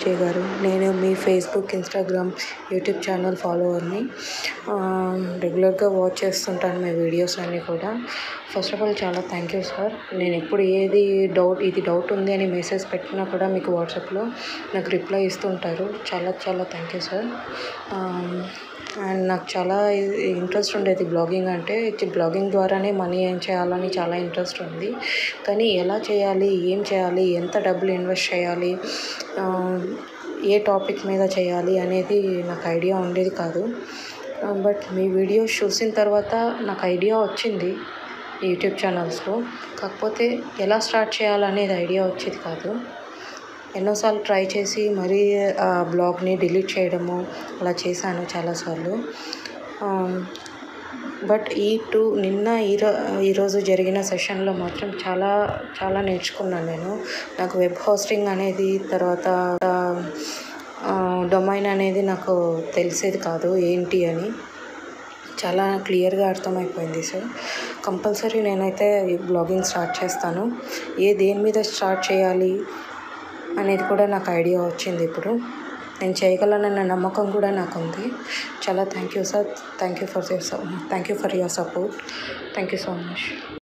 విజయ్ గారు నేను మీ Facebook Instagram YouTube channel ఫాలోవర్ని రెగ్యులర్గా వాచ్ చేస్తుంటాను మీ వీడియోస్ అన్నీ కూడా ఫస్ట్ ఆఫ్ ఆల్ చాలా థ్యాంక్ యూ సార్ నేను ఎప్పుడు ఏది డౌట్ ఇది డౌట్ ఉంది అని మెసేజ్ పెట్టినా కూడా మీకు వాట్సాప్లో నాకు రిప్లై ఇస్తుంటారు చాలా చాలా థ్యాంక్ యూ సార్ అండ్ నాకు చాలా ఇంట్రెస్ట్ ఉండేది బ్లాగింగ్ అంటే బ్లాగింగ్ ద్వారానే మనీ ఏం చేయాలని చాలా ఇంట్రెస్ట్ ఉంది కానీ ఎలా చేయాలి ఏం చేయాలి ఎంత డబ్బులు ఇన్వెస్ట్ చేయాలి ఏ టాపిక్ మీద చేయాలి అనేది నాకు ఐడియా ఉండేది కాదు బట్ మీ వీడియోస్ చూసిన తర్వాత నాకు ఐడియా వచ్చింది యూట్యూబ్ ఛానల్స్లో కాకపోతే ఎలా స్టార్ట్ చేయాలనేది ఐడియా వచ్చేది కాదు ఎన్నోసార్లు ట్రై చేసి మరీ ఆ బ్లాగ్ని డిలీట్ చేయడము అలా చేశాను చాలాసార్లు బట్ ఈ టూ నిన్న ఈరో ఈరోజు జరిగిన సెషన్లో మాత్రం చాలా చాలా నేర్చుకున్నాను నేను నాకు వెబ్ హోస్టింగ్ అనేది తర్వాత డొమైన్ అనేది నాకు తెలిసేది కాదు ఏంటి అని చాలా క్లియర్గా అర్థమైపోయింది సార్ కంపల్సరీ నేనైతే బ్లాగింగ్ స్టార్ట్ చేస్తాను ఏ దేని మీద స్టార్ట్ చేయాలి అనేది కూడా నాకు ఐడియా వచ్చింది ఇప్పుడు నేను చేయగలనన్న నమ్మకం కూడా నాకు ఉంది చాలా thank you sir thank you for your thank you for your support thank you so much